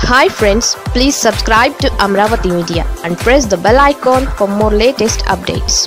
hi friends please subscribe to Amaravati media and press the bell icon for more latest updates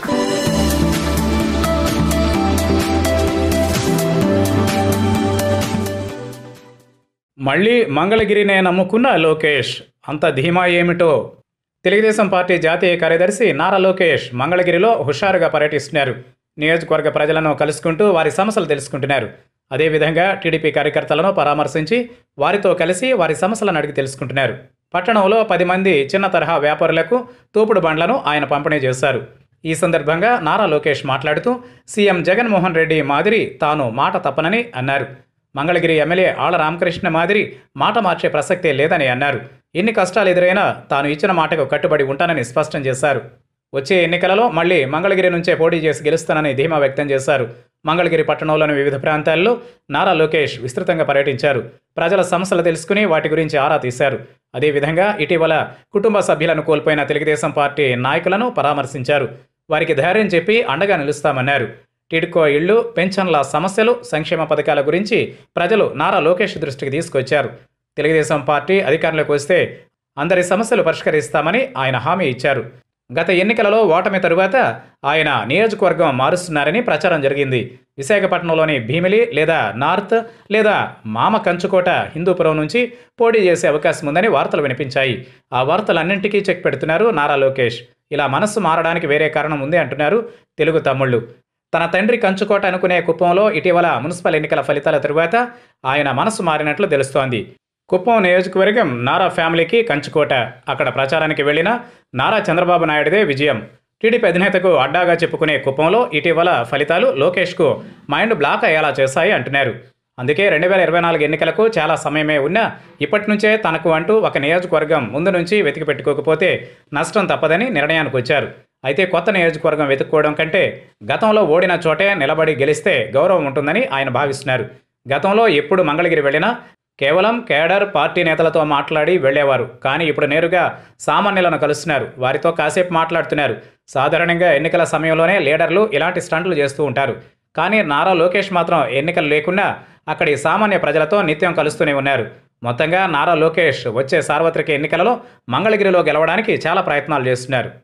మళ్ళీ మంగళగిరినే నమ్ముకున్న లోకేష్ అంత ధీమా ఏమిటో తెలుగుదేశం పార్టీ జాతీయ కార్యదర్శి నారా లోకేష్ మంగళగిరిలో హుషారుగా పర్యటిస్తున్నారు నియోజకవర్గ ప్రజలను కలుసుకుంటూ వారి సమస్యలు తెలుసుకుంటున్నారు అదేవిధంగా టీడీపీ కార్యకర్తలను పరామర్శించి వారితో కలిసి వారి సమస్యలను అడిగి తెలుసుకుంటున్నారు పట్టణంలో పది మంది చిన్న తరహా వ్యాపారులకు తోపుడు బండ్లను ఆయన పంపిణీ చేశారు ఈ సందర్భంగా నారా లోకేష్ మాట్లాడుతూ సీఎం జగన్మోహన్ రెడ్డి మాదిరి తాను మాట తప్పనని అన్నారు మంగళగిరి ఎమ్మెల్యే ఆళ్ల రామకృష్ణ మాదిరి మాట మార్చే ప్రసక్తే లేదని అన్నారు ఎన్ని కష్టాలు ఎదురైనా తాను ఇచ్చిన మాటకు కట్టుబడి ఉంటానని స్పష్టం చేశారు వచ్చే ఎన్నికలలో మళ్ళీ మంగళగిరి నుంచే పోటీ చేసి గెలుస్తానని ధీమా వ్యక్తం చేశారు మంగళగిరి పట్టణంలోని వివిధ ప్రాంతాల్లో నారా లోకేష్ విస్తృతంగా పర్యటించారు ప్రజల సమస్యలు తెలుసుకుని వాటి గురించి ఆరా తీశారు అదేవిధంగా ఇటీవల కుటుంబ సభ్యులను కోల్పోయిన తెలుగుదేశం పార్టీ నాయకులను పరామర్శించారు వారికి ధైర్యం చెప్పి అండగా నిలుస్తామన్నారు టిడ్కో ఇళ్లు పెన్షన్ల సమస్యలు సంక్షేమ పథకాల గురించి ప్రజలు నారా లోకేష్ దృష్టికి తీసుకొచ్చారు తెలుగుదేశం పార్టీ అధికారంలోకి వస్తే అందరి సమస్యలు పరిష్కరిస్తామని ఆయన హామీ ఇచ్చారు గత ఎన్నికలలో ఓటమి తరువాత ఆయన నియోజకవర్గం మారుస్తున్నారని ప్రచారం జరిగింది విశాఖపట్నంలోని భీమిలి లేదా నార్త్ లేదా మామ కంచుకోట హిందూపురం నుంచి పోటీ చేసే అవకాశం ఉందని వార్తలు వినిపించాయి ఆ వార్తలన్నింటికీ చెక్ పెడుతున్నారు నారా లోకేష్ ఇలా మనస్సు మారడానికి వేరే కారణం ఉంది అంటున్నారు తెలుగు తమ్ముళ్ళు తన తండ్రి కంచుకోట అనుకునే కుప్పంలో ఇటీవల మున్సిపల్ ఎన్నికల ఫలితాల తరువాత ఆయన మనసు మారినట్లు తెలుస్తోంది కుప్పం నియోజకవర్గం నారా ఫ్యామిలీకి కంచుకోట అక్కడ ప్రచారానికి వెళ్ళిన నారా చంద్రబాబు నాయుడుదే విజయం టీడీపీ అధినేతకు అడ్డాగా చెప్పుకునే కుప్పంలో ఇటీవల ఫలితాలు లోకేష్కు మైండ్ బ్లాక్ అయ్యేలా చేశాయి అంటున్నారు అందుకే రెండు వేల ఇరవై నాలుగు ఎన్నికలకు చాలా సమయమే ఉన్నా ఇప్పటి నుంచే తనకు అంటూ ఒక నియోజకవర్గం ముందు నుంచి వెతికి పెట్టుకోకపోతే నష్టం తప్పదని నిర్ణయానికి వచ్చారు అయితే కొత్త నియోజకవర్గం వెతుక్కోవడం కంటే గతంలో ఓడిన చోటే నిలబడి గెలిస్తే గౌరవం ఉంటుందని ఆయన భావిస్తున్నారు గతంలో ఎప్పుడు మంగళగిరి వెళ్ళినా కేవలం కేడర్ పార్టీ నేతలతో మాట్లాడి వెళ్ళేవారు కానీ ఇప్పుడు నేరుగా సామాన్యులను కలుస్తున్నారు వారితో కాసేపు మాట్లాడుతున్నారు సాధారణంగా ఎన్నికల సమయంలోనే లీడర్లు ఇలాంటి స్టంట్లు చేస్తూ ఉంటారు కానీ నారా లోకేష్ మాత్రం ఎన్నికలు లేకుండా అక్కడి సామాన్య ప్రజలతో నిత్యం కలుస్తూనే ఉన్నారు మొత్తంగా నారా లోకేష్ వచ్చే సార్వత్రిక ఎన్నికలలో మంగళగిరిలో గెలవడానికి చాలా ప్రయత్నాలు చేస్తున్నారు